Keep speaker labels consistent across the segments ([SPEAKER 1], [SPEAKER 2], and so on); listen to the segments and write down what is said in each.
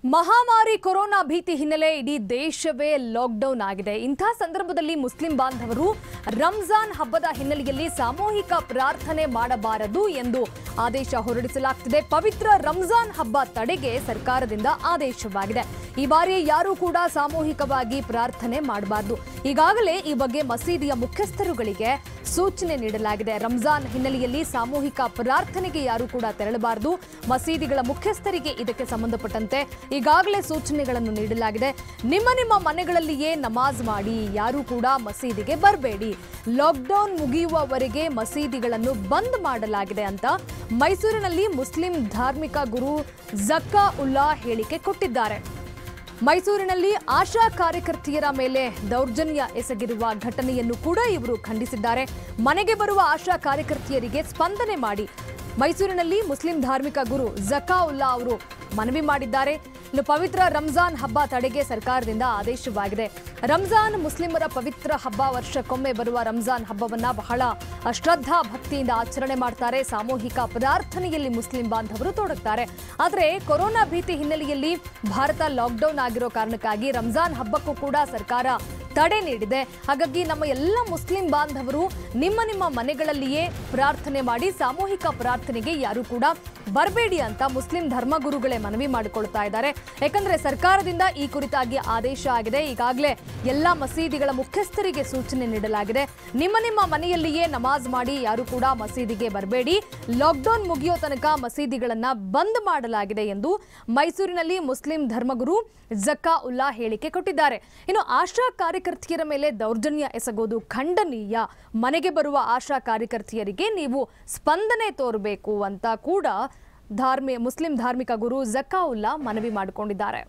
[SPEAKER 1] ಮಹಾಮಾರಿ ಕೊರೋನಾ ಭೀತಿ ಹಿನ್ನೆಲೆ ಇಡೀ ದೇಶವೇ ಲಾಕ್ಡೌನ್ ಆಗಿದೆ ಇಂಥ ಸಂದರ್ಭದಲ್ಲಿ ಮುಸ್ಲಿಂ ಬಾಂಧವರು ರಂಜಾನ್ ಹಬ್ಬದ ಹಿನ್ನೆಲೆಯಲ್ಲಿ ಸಾಮೂಹಿಕ ಪ್ರಾರ್ಥನೆ ಮಾಡಬಾರದು ಎಂದು ಆದೇಶ ಹೊರಡಿಸಲಾಗ್ತಿದೆ ಪವಿತ್ರ ರಂಜಾನ್ ಹಬ್ಬ ತಡೆಗೆ ಸರ್ಕಾರದಿಂದ ಆದೇಶವಾಗಿದೆ ಈ ಬಾರಿ ಯಾರೂ ಕೂಡ ಸಾಮೂಹಿಕವಾಗಿ ಪ್ರಾರ್ಥನೆ ಮಾಡಬಾರದು ಈಗಾಗಲೇ ಈ ಬಗ್ಗೆ ಮಸೀದಿಯ ಮುಖ್ಯಸ್ಥರುಗಳಿಗೆ ಸೂಚನೆ ನೀಡಲಾಗಿದೆ ರಂಜಾನ್ ಹಿನ್ನೆಲೆಯಲ್ಲಿ ಸಾಮೂಹಿಕ ಪ್ರಾರ್ಥನೆಗೆ ಯಾರೂ ಕೂಡ ತೆರಳಬಾರದು ಮಸೀದಿಗಳ ಮುಖ್ಯಸ್ಥರಿಗೆ ಇದಕ್ಕೆ ಸಂಬಂಧಪಟ್ಟಂತೆ ಈಗಾಗಲೇ ಸೂಚನೆಗಳನ್ನು ನೀಡಲಾಗಿದೆ ನಿಮ್ಮ ನಿಮ್ಮ ಮನೆಗಳಲ್ಲಿಯೇ ನಮಾಜ್ ಮಾಡಿ ಯಾರೂ ಕೂಡ ಮಸೀದಿಗೆ ಬರಬೇಡಿ ಲಾಕ್ಡೌನ್ ಮುಗಿಯುವವರೆಗೆ ಮಸೀದಿಗಳನ್ನು ಬಂದ್ ಮಾಡಲಾಗಿದೆ ಅಂತ ಮೈಸೂರಿನಲ್ಲಿ ಮುಸ್ಲಿಂ ಧಾರ್ಮಿಕ ಗುರು ಜಕ್ಕಾ ಉಲ್ಲಾ ಹೇಳಿಕೆ ಕೊಟ್ಟಿದ್ದಾರೆ ಮೈಸೂರಿನಲ್ಲಿ ಆಶಾ ಕಾರ್ಯಕರ್ತೆಯರ ಮೇಲೆ ದೌರ್ಜನ್ಯ ಎಸಗಿರುವ ಘಟನೆಯನ್ನು ಕೂಡ ಇವರು ಖಂಡಿಸಿದ್ದಾರೆ ಮನೆಗೆ ಬರುವ ಆಶಾ ಕಾರ್ಯಕರ್ತೆಯರಿಗೆ ಸ್ಪಂದನೆ ಮಾಡಿ ಮೈಸೂರಿನಲ್ಲಿ ಮುಸ್ಲಿಂ ಧಾರ್ಮಿಕ ಗುರು ಜಕಾ ಉಲ್ಲಾ ಅವರು ಮನವಿ ಮಾಡಿದ್ದಾರೆ ಇನ್ನು ಪವಿತ್ರ ರಂಜಾನ್ ಹಬ್ಬ ತಡೆಗೆ ಸರ್ಕಾರದಿಂದ ಆದೇಶವಾಗಿದೆ ರಂಜಾನ್ ಮುಸ್ಲಿಮರ ಪವಿತ್ರ ಹಬ್ಬ ವರ್ಷಕ್ಕೊಮ್ಮೆ ಬರುವ ರಂಜಾನ್ ಹಬ್ಬವನ್ನ ಬಹಳ ಶ್ರದ್ಧಾ ಭಕ್ತಿಯಿಂದ ಆಚರಣೆ ಮಾಡ್ತಾರೆ ಸಾಮೂಹಿಕ ಪ್ರಾರ್ಥನೆಯಲ್ಲಿ ಮುಸ್ಲಿಂ ಬಾಂಧವರು ತೊಡಗ್ತಾರೆ ಆದರೆ ಕೊರೋನಾ ಭೀತಿ ಹಿನ್ನೆಲೆಯಲ್ಲಿ ಭಾರತ ಲಾಕ್ಡೌನ್ ಆಗಿರೋ ಕಾರಣಕ್ಕಾಗಿ ರಂಜಾನ್ ಹಬ್ಬಕ್ಕೂ ಕೂಡ ಸರ್ಕಾರ ತಡೆ ನೀಡಿದೆ ಹಾಗಾಗಿ ನಮ್ಮ ಎಲ್ಲ ಮುಸ್ಲಿಂ ಬಾಂಧವರು ನಿಮ್ಮ ನಿಮ್ಮ ಮನೆಗಳಲ್ಲಿಯೇ ಪ್ರಾರ್ಥನೆ ಮಾಡಿ ಸಾಮೂಹಿಕ ಪ್ರಾರ್ಥನೆಗೆ ಯಾರು ಕೂಡ ಬರಬೇಡಿ ಅಂತ ಮುಸ್ಲಿಂ ಧರ್ಮಗುರುಗಳೇ ಮನವಿ ಮಾಡಿಕೊಳ್ತಾ ಇದ್ದಾರೆ ಯಾಕಂದ್ರೆ ಸರ್ಕಾರದಿಂದ ಈ ಕುರಿತಾಗಿ ಆದೇಶ ಆಗಿದೆ ಈಗಾಗಲೇ ಎಲ್ಲ ಮಸೀದಿಗಳ ಮುಖ್ಯಸ್ಥರಿಗೆ ಸೂಚನೆ ನೀಡಲಾಗಿದೆ ನಿಮ್ಮ ನಿಮ್ಮ ಮನೆಯಲ್ಲಿಯೇ ನಮಾಜ್ ಮಾಡಿ ಯಾರು ಕೂಡ ಮಸೀದಿಗೆ ಬರಬೇಡಿ ಲಾಕ್ಡೌನ್ ಮುಗಿಯೋ ತನಕ ಮಸೀದಿಗಳನ್ನ ಬಂದ್ ಮಾಡಲಾಗಿದೆ ಎಂದು ಮೈಸೂರಿನಲ್ಲಿ ಮುಸ್ಲಿಂ ಧರ್ಮಗುರು ಜಕ್ಕಾ ಉಲ್ಲಾ ಹೇಳಿಕೆ ಕೊಟ್ಟಿದ್ದಾರೆ ಇನ್ನು ಆಶಾ ಕಾರ್ಯಕರ್ತೆಯರ ಮೇಲೆ ದೌರ್ಜನ್ಯ ಎಸಗೋದು ಖಂಡನೀಯ ಮನೆಗೆ ಬರುವ ಆಶಾ ಕಾರ್ಯಕರ್ತೆಯರಿಗೆ ನೀವು ಸ್ಪಂದನೆ ತೋರಬೇಕು ಅಂತ ಕೂಡ ಧಾರ್ಮಿ ಮುಸ್ಲಿಂ ಧಾರ್ಮಿಕ ಗುರು ಜಕ್ಕಾ ಉಲ್ಲಾ ಮನವಿ ಮಾಡಿಕೊಂಡಿದ್ದಾರೆ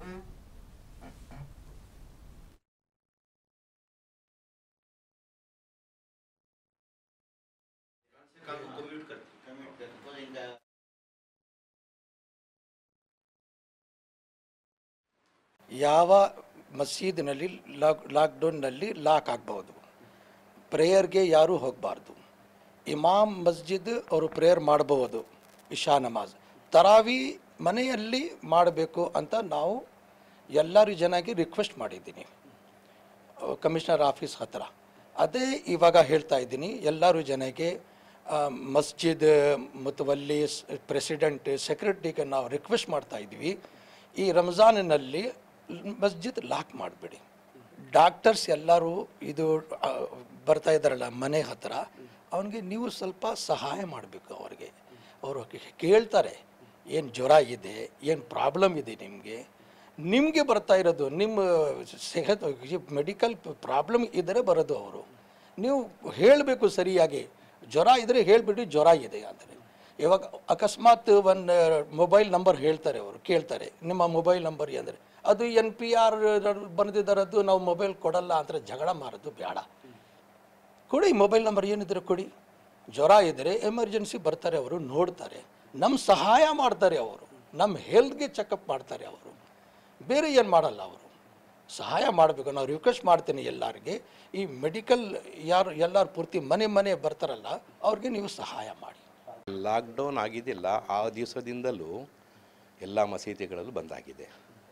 [SPEAKER 2] ಯಾವ ಮಸೀದಿನಲ್ಲಿ ಲಾಕ್ ಲಾಕ್ಡೌನ್ನಲ್ಲಿ ಲಾಕ್ ಆಗ್ಬೋದು ಪ್ರೇಯರ್ಗೆ ಯಾರೂ ಹೋಗಬಾರ್ದು ಇಮಾಮ್ ಮಸ್ಜಿದ್ ಅವರು ಪ್ರೇಯರ್ ಮಾಡಬಹುದು ಇಶಾ ನಮಾಜ್ ತರಾವಿ ಮನೆಯಲ್ಲಿ ಮಾಡಬೇಕು ಅಂತ ನಾವು ಎಲ್ಲರೂ ಜನಗೆ ರಿಕ್ವೆಸ್ಟ್ ಮಾಡಿದ್ದೀನಿ ಕಮಿಷನರ್ ಆಫೀಸ್ ಹತ್ರ ಅದೇ ಇವಾಗ ಹೇಳ್ತಾ ಇದ್ದೀನಿ ಎಲ್ಲರೂ ಜನಕ್ಕೆ ಆ, ಮಸ್ಜಿದ್ ಮುತವಲ್ಲಿ ಪ್ರೆಸಿಡೆಂಟ್ ಸೆಕ್ರೆಟರಿಗೆ ನಾವು ರಿಕ್ವೆಸ್ಟ್ ಮಾಡ್ತಾ ಇದ್ವಿ ಈ ರಂಜಾನಿನಲ್ಲಿ ಮಸ್ಜಿದ್ ಲಾಕ್ ಮಾಡಬೇಡಿ ಡಾಕ್ಟರ್ಸ್ ಎಲ್ಲರೂ ಇದು ಆ, ಬರ್ತಾ ಇದ್ದಾರಲ್ಲ ಮನೆ ಹತ್ರ ಅವನಿಗೆ ನೀವು ಸ್ವಲ್ಪ ಸಹಾಯ ಮಾಡಬೇಕು ಅವ್ರಿಗೆ ಅವರು ಕೇಳ್ತಾರೆ ಏನು ಜ್ವರ ಇದೆ ಏನು ಪ್ರಾಬ್ಲಮ್ ಇದೆ ನಿಮಗೆ ನಿಮಗೆ ಬರ್ತಾ ಇರೋದು ನಿಮ್ಮ ಸೆಹತ್ ಮೆಡಿಕಲ್ ಪ್ರಾಬ್ಲಮ್ ಇದ್ದರೆ ಬರೋದು ಅವರು ನೀವು ಹೇಳಬೇಕು ಸರಿಯಾಗಿ ಜ್ವರ ಇದ್ದರೆ ಹೇಳಿಬಿಟ್ಟು ಜ್ವರ ಇದೆ ಅಂದರೆ ಇವಾಗ ಅಕಸ್ಮಾತ್ ಒಂದು ಮೊಬೈಲ್ ನಂಬರ್ ಹೇಳ್ತಾರೆ ಅವರು ಕೇಳ್ತಾರೆ ನಿಮ್ಮ ಮೊಬೈಲ್ ನಂಬರ್ ಅಂದರೆ ಅದು ಎನ್ ಪಿ ಆರ್ ಬಂದಿದ್ದಾರದ್ದು ನಾವು ಮೊಬೈಲ್ ಕೊಡಲ್ಲ ಅಂದರೆ ಜಗಳ ಮಾರೋದು ಬೇಡ ಕೊಡಿ ಮೊಬೈಲ್ ನಂಬರ್ ಏನಿದ್ರೆ ಕೊಡಿ ಜ್ವರ ಇದ್ದರೆ ಎಮರ್ಜೆನ್ಸಿ ಬರ್ತಾರೆ ಅವರು ನೋಡ್ತಾರೆ ನಮ್ಮ ಸಹಾಯ ಮಾಡ್ತಾರೆ ಅವರು ನಮ್ಮ ಹೆಲ್ತ್ಗೆ ಚೆಕಪ್ ಮಾಡ್ತಾರೆ ಅವರು ಬೇರೆ ಏನು ಮಾಡಲ್ಲ ಅವರು ಸಹಾಯ ಮಾಡಬೇಕು ನಾವು ರಿಕ್ವೆಸ್ಟ್ ಮಾಡ್ತೀನಿ ಎಲ್ಲರಿಗೆ ಈ ಮೆಡಿಕಲ್ ಯಾರು ಎಲ್ಲರೂ ಪೂರ್ತಿ ಮನೆ ಮನೆ ಬರ್ತಾರಲ್ಲ ಅವ್ರಿಗೆ ನೀವು ಸಹಾಯ ಮಾಡಿ
[SPEAKER 3] ಲಾಕ್ಡೌನ್ ಆಗಿದ್ದಿಲ್ಲ ಆ ದಿವಸದಿಂದಲೂ ಎಲ್ಲ ಮಸೀದಿಗಳಲ್ಲೂ ಬಂದಾಗಿದೆ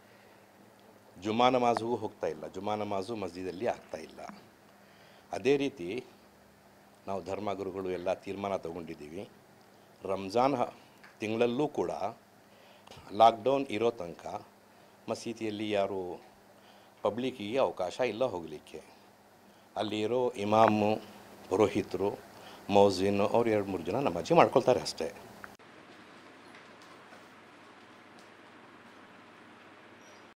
[SPEAKER 3] ಜುಮಾ ನಮಾಜ್ಗೂ ಹೋಗ್ತಾ ಇಲ್ಲ ಜುಮಾ ನಮಾಜು ಮಸ್ಜಿದಲ್ಲಿ ಆಗ್ತಾ ಇಲ್ಲ ಅದೇ ರೀತಿ ನಾವು ಧರ್ಮಗುರುಗಳು ಎಲ್ಲ ತೀರ್ಮಾನ ತಗೊಂಡಿದ್ದೀವಿ ರಂಜಾನ್ ಹ- ತಿಂಗಳಲ್ಲೂ ಕೂಡ ಲಾಕ್ಡೌನ್ ಇರೋ ತನಕ ಮಸೀದಿಯಲ್ಲಿ ಯಾರು ಪಬ್ಲಿಕ್ಕಿಗೆ ಅವಕಾಶ ಇಲ್ಲ ಹೋಗಲಿಕ್ಕೆ ಅಲ್ಲಿರೋ ಇಮಾಮು ಪುರೋಹಿತರು ಮೌಝಿನ್ ಅವ್ರು ಎರಡು ಮೂರು ಜನ ನಮಾಜಿ ಮಾಡ್ಕೊಳ್ತಾರೆ ಅಷ್ಟೇ